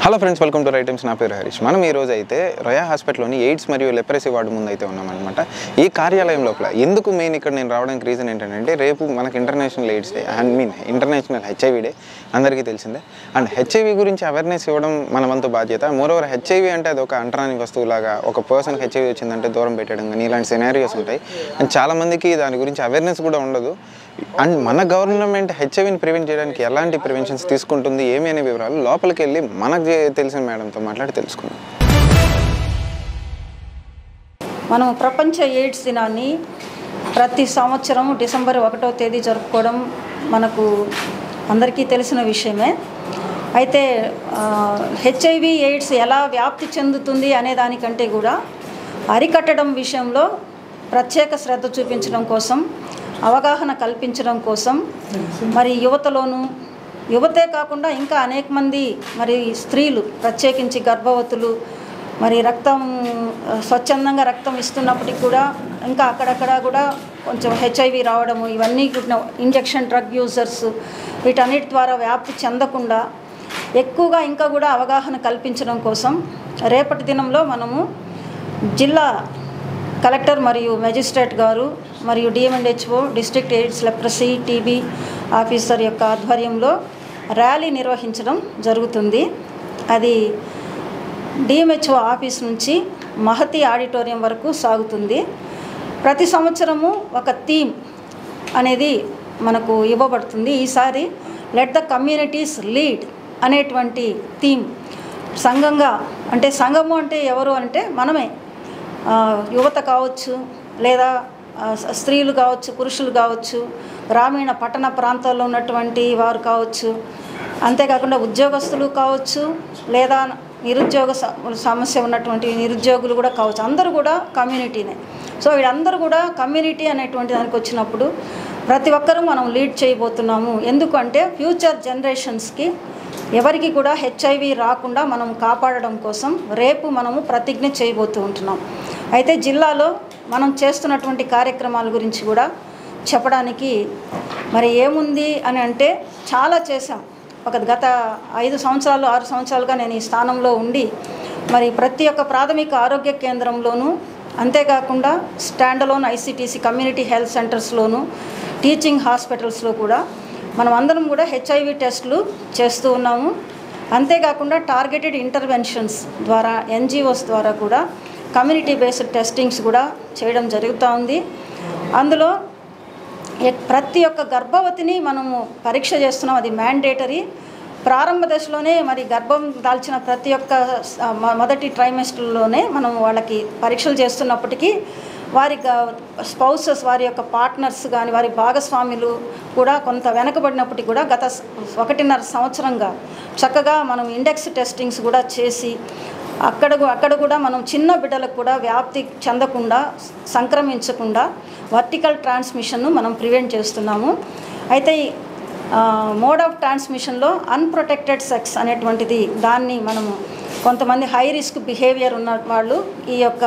hello friends welcome to రైటమ్స్ నా పేరు హరీష్ మనం ఈ రోజు అయితే రొయా హాస్పిటల్లోని ఎయిడ్స్ మరియు లెప్రసీ వార్డు ముందు అయితే ఉన్నామన్నమాట ఈ కార్యాలయం లోపల ఎందుకు మెయిన్ ఇక్కడ నేను రావడానికి రీజన్ ఏంటంటే రేపు మనకి international AIDS day I mean international HIV day అందరికీ తెలిసిందే అండ్ హెచ్ఐవి గురించి అవేర్నెస్ ఇవ్వడం మన వంతు బాధ్యత మోరోవర్ హెచ్ఐవి అంటే అది ఒక అంటరాని వస్తువులాగా ఒక పర్సన్కి హెచ్ఐవి వచ్చిందంటే దూరం పెట్టడం కానీ ఇలాంటి సినారియోస్ ఉంటాయి అండ్ చాలామందికి దాని గురించి అవేర్నెస్ కూడా ఉండదు అండ్ మన గవర్నమెంట్ హెచ్ఐవిని ప్రివెంట్ చేయడానికి ఎలాంటి ప్రివెన్షన్స్ తీసుకుంటుంది ఏమి అనే వివరాలు లోపలికి వెళ్ళి మనకు చే- తెలిసిన మేడంతో మాట్లాడి తెలుసుకుందాం మనం ప్రపంచ ఎయిడ్స్ దినాన్ని ప్రతి సంవత్సరం డిసెంబర్ ఒకటో తేదీ జరుపుకోవడం మనకు అందరికీ తెలిసిన విషయమే అయితే హెచ్ఐవి ఎయిడ్స్ ఎలా వ్యాప్తి చెందుతుంది అనే దానికంటే కూడా అరికట్టడం విషయంలో ప్రత్యేక శ్రద్ధ చూపించడం కోసం అవగాహన కల్పించడం కోసం మరి యువతలోనూ యువతే కాకుండా ఇంకా అనేక మంది మరి స్త్రీలు ప్రత్యేకించి గర్భవతులు మరి రక్తం ఆ, స్వచ్ఛందంగా రక్తం ఇస్తున్నప్పటికి కూడా ఇంకా అక్కడక్కడ కూడా కొంచెం హెచ్ఐవి రావడము ఇవన్నీ కూడా ఇంజెక్షన్ డ్రగ్ యూజర్స్ వీటన్నిటి ద్వారా వ్యాప్తి చెందకుండా ఎక్కువగా ఇంకా కూడా అవగాహన కల్పించడం కోసం రేపటి దినంలో మనము జిల్లా కలెక్టర్ మరియు మెజిస్ట్రేట్ గారు మరియు DM and HO district AIDS leprosy TB officer యొక్క ఆధ్వర్యంలో ర్యాలీ నిర్వహించడం జరుగుతుంది అది డిఎంహెచ్ఓ ఆఫీస్ నుంచి మహతి ఆడిటోరియం వరకు సాగుతుంది ప్రతి సంవత్సరము ఒక థీమ్ అనేది మనకు ఇవ్వబడుతుంది ఈసారి లెట్ ద కమ్యూనిటీస్ లీడ్ అనేటువంటి థీమ్ సంఘంగా అంటే సంఘము అంటే ఎవరు అంటే మనమే ఆ, యువత కావచ్చు లేదా ఆ, స- స్త్రీలు కావచ్చు పురుషులు కావచ్చు గ్రామీణ పట్టణ ప్రాంతాల్లో ఉన్నటువంటి వారు కావచ్చు అంతేకాకుండా ఉద్యోగస్తులు కావచ్చు లేదా నిరుద్యోగ స- సమస్య ఉన్నటువంటి నిరుద్యోగులు కూడా కావచ్చు అందరూ కూడా కమ్యూనిటీనే సో వీళ్ళందరూ కూడా కమ్యూనిటీ అనేటువంటి దానికి వచ్చినప్పుడు ప్రతి ఒక్కరూ మనం లీడ్ చేయబోతున్నాము ఎందుకంటే ఫ్యూచర్ జనరేషన్స్కి ఎవరికి కూడా హెచ్ఐవి రాకుండా మనం కాపాడడం కోసం రేపు మనము ప్రతిజ్ఞ చేయబోతూ ఉంటున్నాం అయితే జిల్లాలో మనం చేస్తున్నటువంటి కార్యక్రమాల గురించి కూడా చెప్పడానికి మరి ఏముంది అని అంటే చాలా చేశాం ఒక గత ఐదు సంవత్సరాలు ఆరు సంవత్సరాలుగా నేను ఈ స్థానంలో ఉండి మరి ప్రతి ఒక్క ప్రాథమిక ఆరోగ్య కేంద్రంలోనూ అంతేకాకుండా స్టాండలోన్ ఐసిటీసీ కమ్యూనిటీ హెల్త్ సెంటర్స్లోను టీచింగ్ హాస్పిటల్స్లో కూడా మనం అందరం కూడా హెచ్ఐవి టెస్టులు చేస్తూ ఉన్నాము అంతేకాకుండా టార్గెటెడ్ ఇంటర్వెన్షన్స్ ద్వారా ఎన్జిఓస్ ద్వారా కూడా కమ్యూనిటీ బేస్డ్ టెస్టింగ్స్ కూడా చేయడం జరుగుతూ ఉంది అందులో ఎ- ప్రతి ఒక్క గర్భవతిని మనము పరీక్ష చేస్తున్నాం అది మ్యాండేటరీ ప్రారంభ దశలోనే మరి గర్భం దాల్చిన ప్రతి ఒక్క స- మొ- మొదటి ట్రైమెస్టర్లోనే మనం వాళ్ళకి పరీక్షలు చేస్తున్నప్పటికీ వారి స్పౌసెస్ వారి యొక్క పార్ట్నర్స్ కానీ వారి భాగస్వాములు కూడా కొంత వెనకబడినప్పటికీ కూడా గత స- ఒకటిన్నర సంవత్సరంగా చక్కగా మనం ఇండెక్స్ టెస్టింగ్స్ కూడా చేసి అక్కడ గు- అక్కడ కూడా మనం చిన్న బిడ్డలకు కూడా వ్యాప్తి చెందకుండా సంక్రమించకుండా వర్టికల్ ట్రాన్స్మిషన్ను మనం ప్రివెంట్ చేస్తున్నాము అయితే మోడ్ ఆఫ్ ట్రాన్స్మిషన్లో అన్ప్రొటెక్టెడ్ సెక్స్ అనేటువంటిది దాన్ని మనము కొంతమంది హై రిస్క్ బిహేవియర్ ఉన్న వాళ్ళు ఈ యొక్క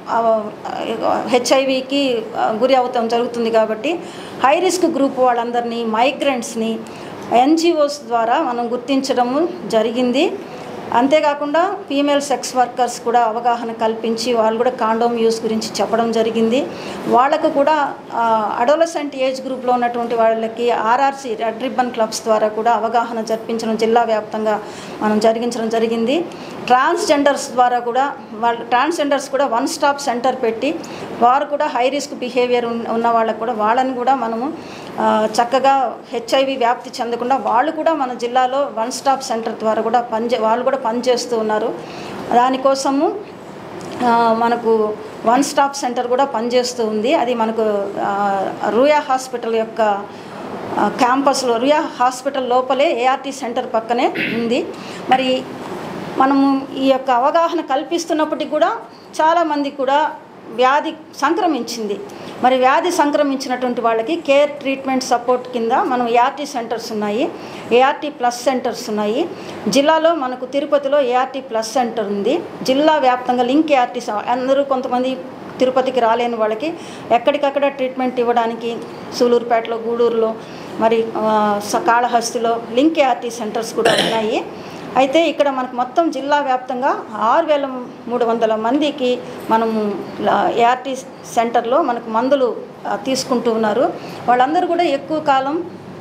హెచ్ఐవికి గురి అవుతాం జరుగుతుంది కాబట్టి హై రిస్క్ గ్రూప్ వాళ్ళందరినీ మైగ్రెంట్స్ని ఎన్జిఓస్ ద్వారా మనం గుర్తించడము జరిగింది అంతేకాకుండా ఫీమేల్ సెక్స్ వర్కర్స్ కూడా అవగాహన కల్పించి వాళ్ళు కూడా కాండోమ్ యూస్ గురించి చెప్పడం జరిగింది వాళ్ళకు కూడా అడోలసెంట్ ఏజ్ గ్రూప్లో ఉన్నటువంటి వాళ్ళకి ఆర్ఆర్సి రెడ్ రిబ్బన్ క్లబ్స్ ద్వారా కూడా అవగాహన జరిపించడం జిల్లా వ్యాప్తంగా మనం జరిగించడం జరిగింది ట్రాన్స్జెండర్స్ ద్వారా కూడా వాళ్ళు ట్రాన్స్జెండర్స్ కూడా వన్ స్టాప్ సెంటర్ పెట్టి వారు కూడా హై రిస్క్ బిహేవియర్ ఉన్న వాళ్ళకు కూడా వాళ్ళని కూడా మనము ఆ, చక్కగా హెచ్ఐవి వ్యాప్తి చెందకుండా వాళ్ళు కూడా మన జిల్లాలో వన్ స్టాప్ సెంటర్ ద్వారా కూడా పనిచే వాళ్ళు కూడా పనిచేస్తూ ఉన్నారు దానికోసము ఆ, మనకు వన్ స్టాప్ సెంటర్ కూడా పనిచేస్తూ ఉంది అది మనకు ఆ, రూయా హాస్పిటల్ యొక్క ఆ, క్యాంపస్లో రుయా హాస్పిటల్ లోపలే ఏఆర్టీ సెంటర్ పక్కనే ఉంది మరి మనము ఈ యొక్క అవగాహన కల్పిస్తున్నప్పటికీ కూడా చాలామంది కూడా వ్యాధి సంక్రమించింది మరి వ్యాధి సంక్రమించినటువంటి వాళ్ళకి కేర్ ట్రీట్మెంట్ సపోర్ట్ కింద మనం ఏఆర్టీ సెంటర్స్ ఉన్నాయి ఏఆర్టీ ప్లస్ సెంటర్స్ ఉన్నాయి జిల్లాలో మనకు తిరుపతిలో ఏఆర్టీ ప్లస్ సెంటర్ ఉంది జిల్లా వ్యాప్తంగా లింక్ ఏఆర్టీ అందరూ కొంతమంది తిరుపతికి రాలేని వాళ్ళకి ఎక్కడికక్కడ ట్రీట్మెంట్ ఇవ్వడానికి సూలూరుపేటలో గూడూరులో మరి ఆ, స- కాళహస్తిలో లింక్ ఏఆర్టీ సెంటర్స్ కూడా ఉన్నాయి అయితే ఇక్కడ మనకు మొత్తం జిల్లా వ్యాప్తంగా ఆరు వేల మూడు వందల మందికి మనము ఏఆర్టీ సెంటర్లో మనకు మందులు ఆ, తీసుకుంటూ ఉన్నారు వాళ్ళందరూ కూడా ఎక్కువ కాలం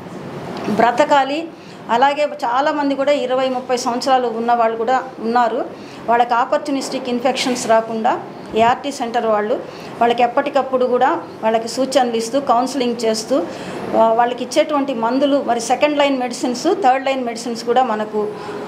బ్రతకాలి అలాగే చాలామంది కూడా ఇరవై ముప్పై సంవత్సరాలు ఉన్న వాళ్ళు కూడా ఉన్నారు వాళ్ళకి ఆపర్చునిస్టిక్ ఇన్ఫెక్షన్స్ రాకుండా ఏఆర్టీ సెంటర్ వాళ్ళు వాళ్ళకి ఎప్పటికప్పుడు కూడా వాళ్ళకి సూచనలు ఇస్తూ కౌన్సిలింగ్ చేస్తూ ఆ, వాళ్ళకి ఇచ్చేటువంటి మందులు మరి second line medicines third line medicines కూడా మనకు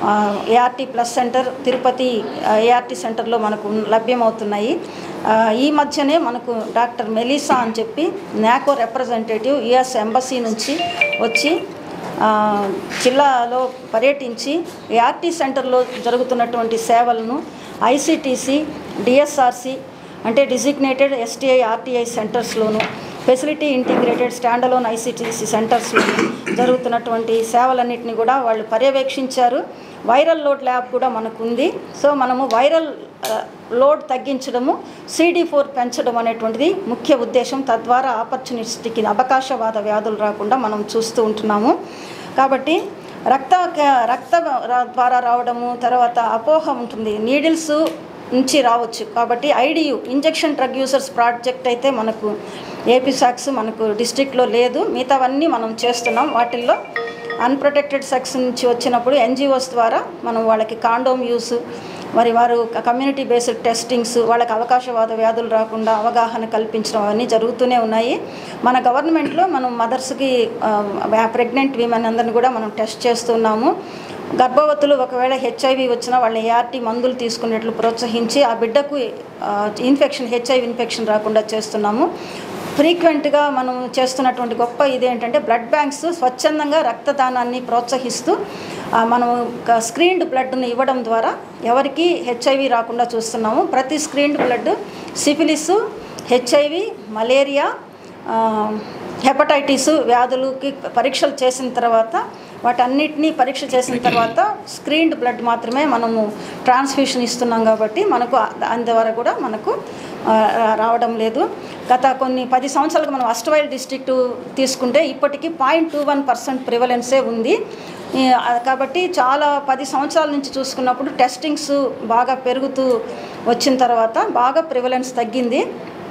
ART plus centre Tirupati ART సెంటర్లో మనకు ఉన్న- లభ్యమవుతున్నాయి ఆ, ఈ మధ్యనే మనకు డాక్టర్ మెలిసా అని చెప్పి నాకో రిప్రజెంటేటివ్ యుఎస్ ఎంబసీ నుంచి వచ్చి ఆ, జిల్లాలో పర్యటించి ఏఆర్టీ సెంటర్లో జరుగుతున్నటువంటి సేవలను ఐసిటిసి డిఎస్ఆర్సి అంటే డిజిగ్నేటెడ్ ఎస్టీఐ ఆర్టీఐ సెంటర్స్లోను ఫెసిలిటీ ఇంటిగ్రేటెడ్ స్టాండలోన్ ఐసిటిసి సెంటర్స్లో జరుగుతున్నటువంటి సేవలన్నింటినీ కూడా వాళ్ళు పర్యవేక్షించారు వైరల్ లోడ్ ల్యాబ్ కూడా మనకు ఉంది సో మనము వైరల్ ఆ, లోడ్ తగ్గించడము సిడి ఫోర్ పెంచడం అనేటువంటిది ముఖ్య ఉద్దేశం తద్వారా ఆపర్చునిస్టిక్ అవకాశవాద వ్యాధులు రాకుండా మనం చూస్తూ ఉంటున్నాము కాబట్టి రక్త రక్త రా- ద్వారా రావడము తర్వాత అపోహ ఉంటుంది నీడిల్స్ నుంచి రావచ్చు కాబట్టి IDU injection drug users project అయితే మనకు ఏపీ సాక్స్ మనకు డిస్ట్రిక్ట్లో లేదు మిగతావన్నీ మనం చేస్తున్నాం వాటిల్లో అన్ప్రొటెక్టెడ్ సెక్స్ నుంచి వచ్చినప్పుడు ఎన్జిఓస్ ద్వారా మనం వాళ్ళకి కాండోమ్ యూస్ మరి వారు కమ్యూనిటీ బేస్డ్ టెస్టింగ్స్ వాళ్ళకి అవకాశవాద వ్యాధులు రాకుండా అవగాహన కల్పించడం అవన్నీ జరుగుతూనే ఉన్నాయి మన గవర్నమెంట్లో మనం మదర్స్కి ప్రెగ్నెంట్ విమెన్ అందరిని కూడా మనం టెస్ట్ చేస్తున్నాము గర్భవతులు ఒకవేళ హెచ్ఐవి వచ్చినా వాళ్ళ ఏఆర్టీ మందులు తీసుకునేట్లు ప్రోత్సహించి ఆ బిడ్డకు ఇన్ఫెక్షన్ హెచ్ఐవి ఇన్ఫెక్షన్ రాకుండా చేస్తున్నాము ఫ్రీక్వెంట్గా మనం చేస్తున్నటువంటి గొప్ప ఇదేంటంటే బ్లడ్ బ్యాంక్స్ స్వచ్ఛందంగా రక్తదానాన్ని ప్రోత్సహిస్తూ ఆ, మనం స్క్రీన్డ్ బ్లడ్ని ఇవ్వడం ద్వారా ఎవరికి హెచ్ఐవి రాకుండా చూస్తున్నాము ప్రతి screened blood syphilis HIV malaria ఆ, హెపటైటిస్ వ్యాధులకి పరీక్షలు చేసిన తర్వాత వాటన్నిటినీ పరీక్ష చేసిన తర్వాత స్క్రీన్డ్ బ్లడ్ మాత్రమే మనము ట్రాన్స్ఫ్యూషన్ ఇస్తున్నాం కాబట్టి మనకు దాని ద్వారా కూడా మనకు ఆ, రావడం లేదు గత కొన్ని పది సంవత్సరాలకు మనం అస్టవైల్ డిస్ట్రిక్ట్ తీసుకుంటే ఇప్పటికీ పాయింట్ టూ వన్ పర్సెంట్ ప్రివలెన్సే ఉంది ఈ, ఆ, కాబట్టి చాలా పది సంవత్సరాల నుంచి చూసుకున్నప్పుడు టెస్టింగ్స్ బాగా పెరుగుతూ వచ్చిన తర్వాత బాగా ప్రివలెన్స్ తగ్గింది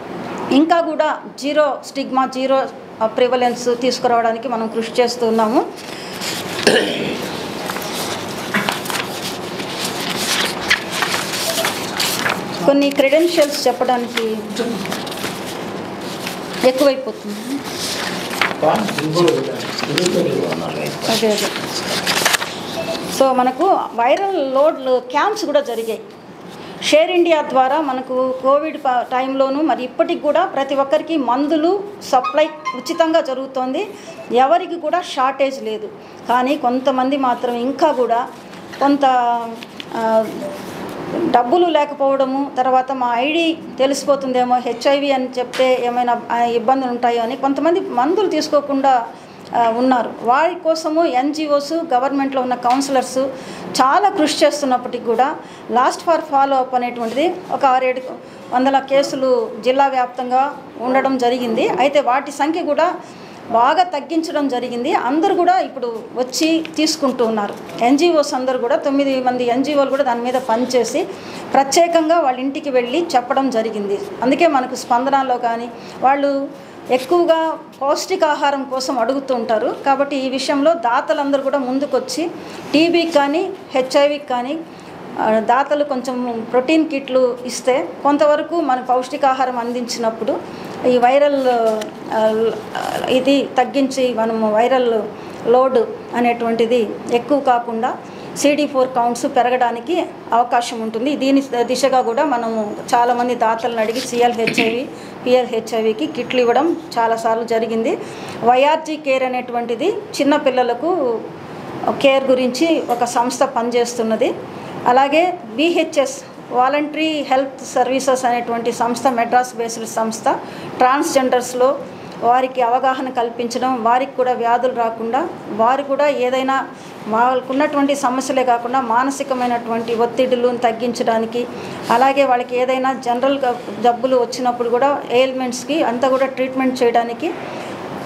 ఇంకా కూడా జీరో స్టిగ్మా జీరో ప్రివలెన్స్ తీసుకురావడానికి మనం కృషి చేస్తూ ఉన్నాము కొన్ని క్రెడెన్షియల్స్ చెప్పడానికి ఎక్కువైపోతుంది అదే అదే సో మనకు వైరల్ లోడ్లు క్యాంప్స్ కూడా జరిగాయి షేర్ ఇండియా ద్వారా మనకు కోవిడ్ ప- టైంలోనూ మరి ఇప్పటికి కూడా ప్రతి ఒక్కరికి మందులు సప్లై ఉచితంగా జరుగుతోంది ఎవరికి కూడా షార్టేజ్ లేదు కానీ కొంతమంది మాత్రం ఇంకా కూడా కొంత ఆ, డబ్బులు లేకపోవడము తర్వాత మా ఐడి తెలిసిపోతుందేమో హెచ్ఐవి అని చెప్తే ఏమైనా ఆ, ఇబ్బందులు ఉంటాయో అని కొంతమంది మందులు తీసుకోకుండా ఆ, ఉన్నారు వారి కోసము ఎన్జిఓస్ గవర్నమెంట్లో ఉన్న కౌన్సిలర్స్ చాలా కృషి చేస్తున్నప్పటికీ కూడా లాస్ట్ ఫర్ ఫాలో అప్ అనేటువంటిది ఒక ఆరేడు వందల కేసులు జిల్లా వ్యాప్తంగా ఉండడం జరిగింది అయితే వాటి సంఖ్య కూడా బాగా తగ్గించడం జరిగింది అందరూ కూడా ఇప్పుడు వచ్చి తీసుకుంటూ ఉన్నారు ఎన్జిఓస్ అందరూ కూడా తొమ్మిది మంది ఎన్జిఓలు కూడా దాని మీద పనిచేసి ప్రత్యేకంగా వాళ్ళ ఇంటికి వెళ్ళి చెప్పడం జరిగింది అందుకే మనకు స్పందనలో కానీ వాళ్ళు ఎక్కువగా పౌష్టికాహారం కోసం అడుగుతూ ఉంటారు కాబట్టి ఈ విషయంలో దాతలందరూ కూడా ముందుకొచ్చి టీబీకి కానీ హెచ్ఐవికి కానీ ఆ, దాతలు కొంచెం ప్రోటీన్ కిట్లు ఇస్తే కొంతవరకు మన పౌష్టికాహారం అందించినప్పుడు ఈ వైరల్ ఆ, ఇది తగ్గించి మనము వైరల్ లోడ్ అనేటువంటిది ఎక్కువ కాకుండా సిడి ఫోర్ కౌంట్స్ పెరగడానికి అవకాశం ఉంటుంది దీని దిశగా కూడా మనము చాలామంది దాతలను అడిగి సిఎల్ హెచ్ఐవి పిఎల్ హెచ్ఐవికి కిట్లు ఇవ్వడం చాలాసార్లు జరిగింది వైఆర్జీ కేర్ అనేటువంటిది చిన్న పిల్లలకు కేర్ గురించి ఒక సంస్థ పనిచేస్తున్నది అలాగే విహెచ్ఎస్ వాలంటరీ హెల్త్ సర్వీసెస్ అనేటువంటి సంస్థ మెడ్రాస్ బేస్డ్ సంస్థ ట్రాన్స్జెండర్స్లో వారికి అవగాహన కల్పించడం వారికి కూడా వ్యాధులు రాకుండా వారు కూడా ఏదైనా వాళ్ళకు ఉన్నటువంటి సమస్యలే కాకుండా మానసికమైనటువంటి ఒత్తిడులను తగ్గించడానికి అలాగే వాళ్ళకి ఏదైనా జనరల్గా జబ్బులు వచ్చినప్పుడు కూడా ఎయిల్మెంట్స్కి అంతా కూడా ట్రీట్మెంట్ చేయడానికి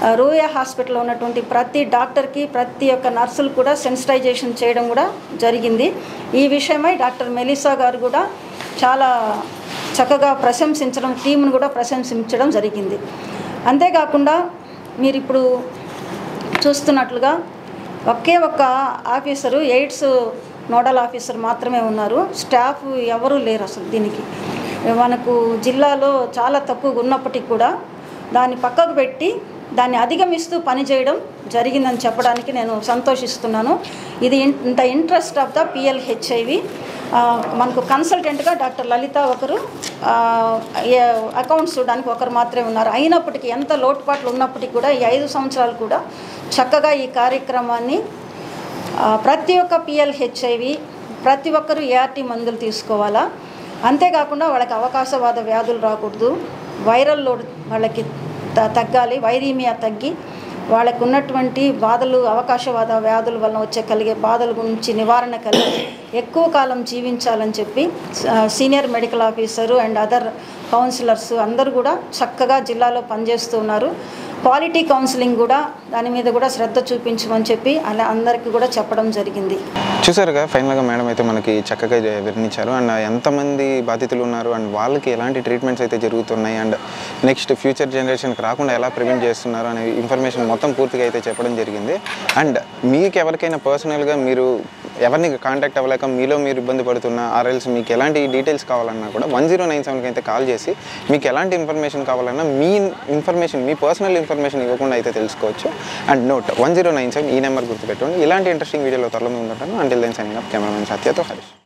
ఆ, రూయా హాస్పిటల్లో ఉన్నటువంటి ప్రతి డాక్టర్కి ప్రతి ఒక్క నర్సులు కూడా సెన్సిటైజేషన్ చేయడం కూడా జరిగింది ఈ విషయమై డాక్టర్ మెలిసా గారు కూడా చాలా చక్కగా ప్రశంసించడం టీంను కూడా ప్రశంసించడం జరిగింది అంతేకాకుండా మీరు ఇప్పుడు చూస్తున్నట్లుగా ఒకే ఒక్క ఆఫీసరు ఎయిడ్స్ నోడల్ ఆఫీసర్ మాత్రమే ఉన్నారు స్టాఫ్ ఎవరూ లేరు అసలు దీనికి మనకు జిల్లాలో చాలా తక్కువగా ఉన్నప్పటికీ కూడా దాన్ని పక్కకు పెట్టి దాన్ని అధిగమిస్తూ పనిచేయడం జరిగిందని చెప్పడానికి నేను సంతోషిస్తున్నాను ఇది ఇన్- ఇంత ఇంట్రెస్ట్ ఆఫ్ ద పిఎల్హెచ్ఐవి మనకు కన్సల్టెంట్గా డాక్టర్ లలిత ఒకరు ఆ, ఏ- అకౌంట్స్ చూడడానికి ఒకరు మాత్రమే ఉన్నారు అయినప్పటికీ ఎంత లోటుపాట్లు ఉన్నప్పటికీ కూడా ఈ ఐదు సంవత్సరాలు కూడా చక్కగా ఈ కార్యక్రమాన్ని ఆ, ప్రతి ఒక్క పిఎల్హెచ్ఐవి ప్రతి ఒక్కరూ ఏఆర్టీ మందులు తీసుకోవాలా అంతేకాకుండా వాళ్ళకి అవకాశవాద వ్యాధులు రాకూడదు వైరల్ లోడ్ వాళ్ళకి త- తగ్గాలి వైరీమియా తగ్గి వాళ్ళకు ఉన్నటువంటి బాధలు అవకాశవాద వ్యాధుల వలన వచ్చే కలిగే బాధల గురించి నివారణ కలిగి ఎక్కువ కాలం జీవించాలని చెప్పి స- senior medical officer and other counsellors అందరూ కూడా చక్కగా జిల్లాలో పనిచేస్తూ ఉన్నారు క్వాలిటీ కౌన్సిలింగ్ కూడా దాని మీద కూడా శ్రద్ధ చూపించమని చెప్పి అలా అందరికీ కూడా చెప్పడం జరిగింది చూసారుగా ఫైనల్గా మేడం అయితే మనకి చక్కగా జ- వివరించారు అండ్ ఎంతమంది బాధితులు ఉన్నారు అండ్ వాళ్ళకి ఎలాంటి ట్రీట్మెంట్స్ అయితే జరుగుతున్నాయి అండ్ నెక్స్ట్ ఫ్యూచర్ జనరేషన్కి రాకుండా ఎలా ప్రివెంట్ చేస్తున్నారు అనే ఇన్ఫర్మేషన్ మొత్తం పూర్తిగా అయితే చెప్పడం జరిగింది అండ్ మీకు ఎవరికైనా పర్సనల్గా మీరు ఎవరిని కాంటాక్ట్ అవ్వలేక మీలో మీరు ఇబ్బంది పడుతున్నా ఆర్ఎల్స్ మీకు ఎలాంటి డీటెయిల్స్ కావాలన్నా కూడా వన్ జీరో నైన్ సెవెన్కి అయితే కాల్ చేసి మీకు ఎలాంటి ఇన్ఫర్మేషన్ కావాలన్నా మీ ఇన్ఫర్మేషన్ మీ పర్సనల్ ఇన్ఫర్మేషన్ ఇవ్వకుండా అయితే తెలుసుకోవచ్చు and note one zero nine seven ఈ నెంబర్ గుర్తుపెట్టుకోండి ఇలాంటి ఇంట్రెస్టింగ్ వీడియోలో త్వరలో ఉందంటాను until then signing up cameraman సత్యతో హరీష్